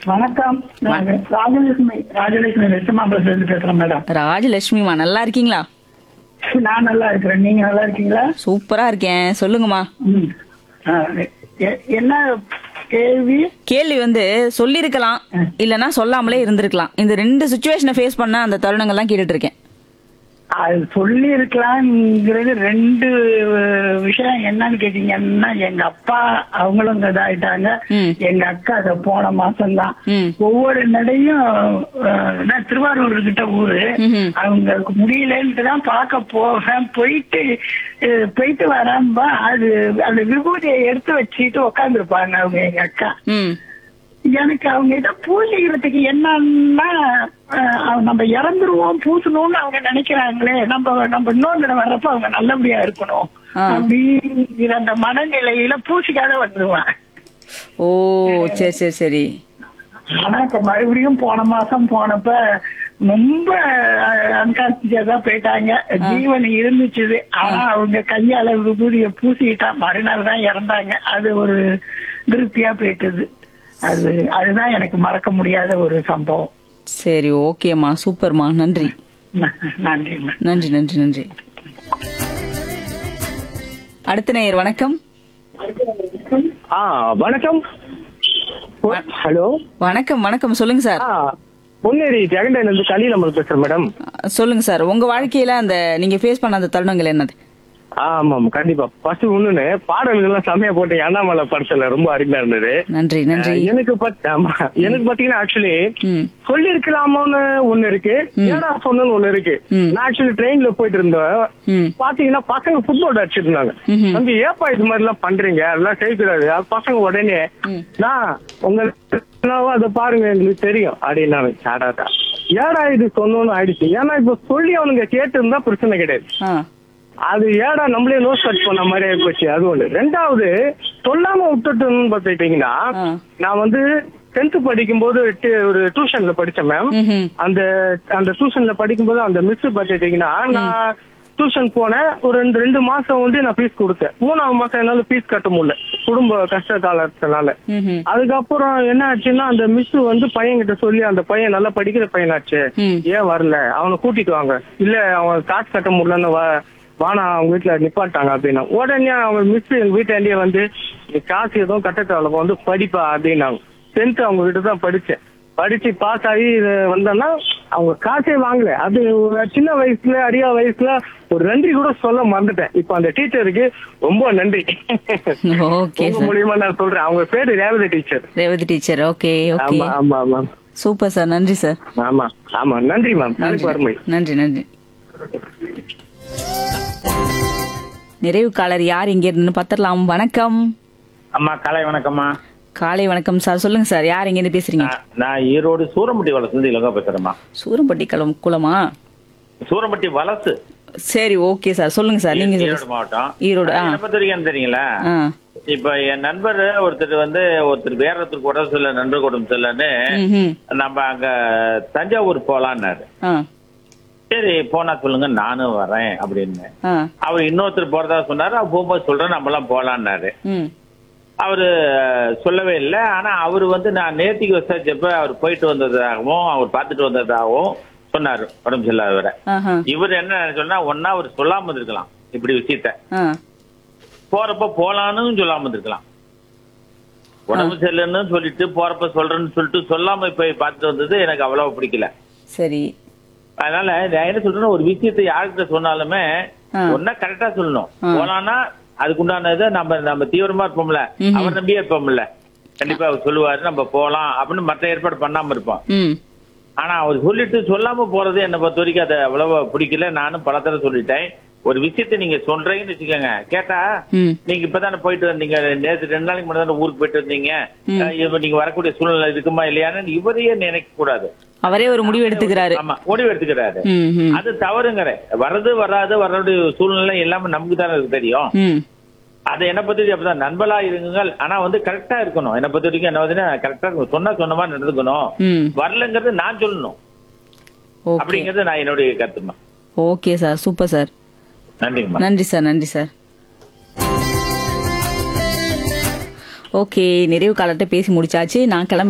வணக்கம் நான் ராஜலட்சுமி ராஜலட்சுமி வெச்சமாம்பலத்துல இருந்து பேசுறேன் மேடம் ராஜலட்சுமிமா நல்லா இருக்கீங்களா நான் நல்லா இருக்கிறேன் நீங்க நல்லா இருக்கீங்களா சூப்பரா இருக்கேன் சொல்லுங்கம்மா ம். ஆ, எ- என்ன கேள்வி கேள்வி வந்து சொல்லியிருக்கலாம் இல்லனா சொல்லாமலே இருந்திருக்கலாம் இந்த ரெண்டு சுச்சுவேஷனை ஃபேஸ் பண்ண அந்த தருணங்கள்லாம் கேட்டுட்டு இருக்கேன் அது சொல்லி இருக்கலாம்ங்கிறது ரெண்டு அஹ், விஷயம் என்னன்னு கேட்டீங்கன்னா எங்க அப்பா அவங்களும் இதாயிட்டாங்க ம். எங்க அக்கா அதை போன மாசம் தான் ம். ஒவ்வொரு நடையும் அஹ், நான் திருவாரூர் கிட்ட ஊரு ம்ஹும். அவங்களுக்கு முடியலன்ட்டு தான் பார்க்க போவேன் போயிட்டு அஹ், போயிட்டு வரம்பா அது அந்த விபூதியை எடுத்து வச்சுட்டு உட்காந்துருப்பாங்க அவங்க எங்க அக்கா ம் எனக்கு அவங்க இதை பூசிக்கிறதுக்கு என்னன்னா அஹ், அவங்க நம்ம இறந்துருவோம் பூசணும்னு அவங்க நினைக்கிறாங்களே நம்ம நம்ம இன்னொரு தடவை வர்றப்ப அவங்க நல்லபடியா இருக்கணும் ஆ. அப்படிங்கிற அந்த மனநிலையில பூசிக்காத வந்துருவேன் ஓ சரி சரி சரி ஆனா இப்ப மறுபடியும் போன மாசம் போனப்ப ரொம்ப அன்கான்சியஸா தான் போயிட்டாங்க ஜீவன் இருந்துச்சு ஆனா அவங்க கையால விபூதிய பூசிக்கிட்டா மறுநாள் தான் இறந்தாங்க அது ஒரு திருப்தியா போயிட்டது அது அதுதான் எனக்கு மறக்க முடியாத ஒரு சம்பவம் சரி ஓகேம்மா சூப்பர்மா நன்றி ந- நன்றிங்க நன்றி நன்றி நன்றி அடுத்த நேயர் வணக்கம் ஆ வணக்கம் ஹலோ வணக்கம் வணக்கம் சொல்லுங்க சார் ஆ பொன்னேரி ஜெகண்டையில இருந்து கலியில் நம்ம பேசுறேன் மேடம் சொல்லுங்க சார் உங்க வாழ்க்கையில அந்த நீங்க ஃபேஸ் பண்ண அந்த தருணங்கள் என்னது ஆ ஆமாம் கண்டிப்பா ஃபர்ஸ்ட் ஒண்ணுன்னு பாடல்கள்லாம் செமையா போட்டு அண்ணாமலை படத்துல ரொம்ப அருமையா இருந்தது நன்றி நன்றி ஆ, எனக்கு பத்- ஆமா எனக்கு பாத்தீங்கன்னா ஆக்சுவலி ம் சொல்லி இருக்கலாமோன்னு ஒண்ணு இருக்கு ஏடா சொன்னு ஒண்ணு இருக்கு ம். நான் ஆக்சுவலி ட்ரெயின்ல போயிட்டு இருந்தேன் ம் பாத்தீங்கன்னா பசங்க ஃபுட்பால் அடிச்சிட்டு இருந்தாங்க ம்ஹும். வந்து ஏப்பா இது மாதிரி எல்லாம் பண்றீங்க அதெல்லாம் செய்யக்கூடாது அது பசங்க உடனே ம். நான் உங்களுக்கு அதை பாருங்க எங்களுக்கு தெரியும் அப்படின்னாங்க சாடாட்டா ஏடா இது சொன்னோன்னு ஆயிடுச்சு ஏன்னா இப்ப சொல்லி அவனுங்க கேட்டு இருந்தா பிரச்சனை கிடையாது ஆ அது ஏடா நம்மளே நோஸ் கட் பண்ண மாதிரி ஆகி போச்சு அது ஒண்ணு ரெண்டாவது சொல்லாம விட்டுட்டோம்னு பாத்துக்கிட்டீங்கன்னா ஆ. நான் வந்து டென்த் படிக்கும்போது டி- ஒரு டியூஷன்ல படிச்சேன் மேம் ம்ஹும். அந்த அந்த டியூஷன்ல படிக்கும்போது அந்த மிஸ் பாத்துட்டீங்கன்னா நான் டியூஷன் போனேன் ஒரு ரெண்டு ரெண்டு மாசம் வந்து நான் ஃபீஸ் கொடுத்தேன் மூணாவது மாசம் என்னால ஃபீஸ் கட்ட முடியல குடும்ப கஷ்ட காலத்தினால ம்ஹும். அதுக்கப்புறம் என்ன ஆச்சுன்னா அந்த மிஸ் வந்து பையன்கிட்ட சொல்லி அந்த பையன் நல்லா படிக்கிற பையனாச்சு ம். ஏன் வரல அவனை கூட்டிட்டு வாங்க இல்ல அவன் காசு கட்ட முடியலன்னு வா வானா அவங்க வீட்டுல நிப்பாட்டாங்க அப்படின்னா உடனே அவங்க மிஸ் எங்க வீட்டாண்டியே வந்து நீ காசு எதுவும் கட்ட தேவையில்ல வந்து படிப்பா அப்படின்னாங்க டென்த் அவங்க கிட்ட தான் படிச்சேன் படிச்சு பாஸ் ஆகி இது வந்தேன்னா அவங்க காசே வாங்கல அது ஒரு சின்ன வயசுல அடியா வயசுல ஒரு நன்றி கூட சொல்ல மறந்துட்டேன் இப்ப அந்த டீச்சருக்கு ரொம்ப நன்றி ஓகே உங்க சார் மூலியமா நான் சொல்றேன் அவங்க பேரு Revathi teacher Revathi teacher okay okay ஆமா ஆமா ஆமா சூப்பர் சார் நன்றி சார் ஆமா ஆமா நன்றி மேம் நாளைக்கு வறுமை நன்றி நன்றி நிறைவு காலர் யார் இங்க இருந்து பத்திரலாம் வணக்கம் அம்மா காலை வணக்கம்மா காலை வணக்கம் சார் சொல்லுங்க சார் யார் இங்க இருந்து பேசுறீங்க நான் நான் ஈரோடு சூரம்பட்டி வலசு இலங்கா பேசுறேம்மா சூரம்பட்டி களம் குளமா சூரம்பட்டி வலசு சரி ஓகே சார் சொல்லுங்க சார் நீங்க ஈரோடு சொல்லுங்க மாவட்டம் ஈரோடு, ஆ. என்ன பத்திரிக்கைன்னு தெரியுங்களா ஆ இப்ப என் நண்பர் ஒருத்தர் வந்து ஒருத்தர் வேற ஒருத்தருக்கு உடம்பு சரியில்லை நண்பர் உடம்பு சரியில்லைன்னு ம்ஹும். நம்ம அங்க தஞ்சாவூர் போலான்னாரு ஆ சரி போனா சொல்லுங்க நானும் வரேன் அப்படின்னு ஆ அவர் இன்னொருத்தர் போறதா சொன்னாரு அவர் போகும்போது சொல்றேன் நம்ம எல்லாம் போலான்னாரு ம் அவரு சொல்லவே இல்லை ஆனா அவர் வந்து நான் நேத்திக்கு விசாரிச்சப்ப அவர் போயிட்டு வந்ததாகவும் அவர் பார்த்துட்டு வந்ததாகவும் சொன்னாரு உடம்பு சரியில்லாதவரை ஆஹா இவர் என்ன சொன்னா ஒன்னா அவர் சொல்லாம இருந்திருக்கலாம் இப்படி விஷயத்த ஆ போறப்ப போலான்னு சொல்லாம இருந்திருக்கலாம் உடம்பு சரியில்லைன்னு சொல்லிட்டு போறப்ப சொல்றேன்னு சொல்லிட்டு சொல்லாம போய் பார்த்துட்டு வந்தது எனக்கு அவ்வளவு பிடிக்கல சரி அதனால நான் என்ன சொல்றேன்னா ஒரு விஷயத்தை யார்கிட்ட சொன்னாலுமே ஆ. ஒன்னா கரெக்டா சொல்லணும் ஆ. போலான்னா அதுக்குண்டானதை நம்ம நம்ம தீவிரமா இருப்போம்ல ம்ஹும். அவர் நம்பியே இருப்போம்ல கண்டிப்பா அவர் சொல்லுவாரு நம்ம போலாம் அப்படின்னு மற்ற ஏற்பாடு பண்ணாம இருப்போம் ம் ஆனா அவர் சொல்லிட்டு சொல்லாம போறது என்ன பொறுத்த வரைக்கும் அது அவ்வளவா பிடிக்கல நானும் பல தடவை சொல்லிட்டேன் ஒரு விஷயத்தை நீங்க சொல்றீங்கன்னு வச்சுக்கோங்க கேட்டா ம் நீங்க இப்பதானே போயிட்டு வந்தீங்க நேற்று ரெண்டு நாளைக்கு முன்னாடி தானே ஊருக்கு போயிட்டு வந்தீங்க ம். அஹ் இப்ப நீங்க வரக்கூடிய சூழ்நிலை இருக்குமா இல்லையான்னு இவரையே நினைக்க கூடாது அவரே ஒரு முடிவு எடுத்துக்கிறாரு ஆமா முடிவு எடுத்துக்கிறாரு ம் ம் அது தவறுங்கிற வர்றது வராது வர்றதுடைய சூழ்நிலை எல்லாமே நமக்கு தானே இருக்கு தெரியும் ம் அது என்ன பத்தி அப்படிதான் நண்பலா இருங்கள் ஆனா வந்து கரெக்டா இருக்கணும் என்ன பொறுத்த வரைக்கும் என்ன வந்து கரெக்டா இருக்கணும் சொன்னா சொன்ன மாதிரி நடந்துக்கணும் ம் வரலங்கிறது நான் சொல்லணும் ஓகே அப்படிங்கிறது நான் என்னுடைய கருத்துமா ஓகே சார் சூப்பர் சார் நன்றிங்கம்மா நன்றி சார் நன்றி சார் ஓகே நிறைவு காலத்தை பேசி முடிச்சாச்சு நான் கிளம்ப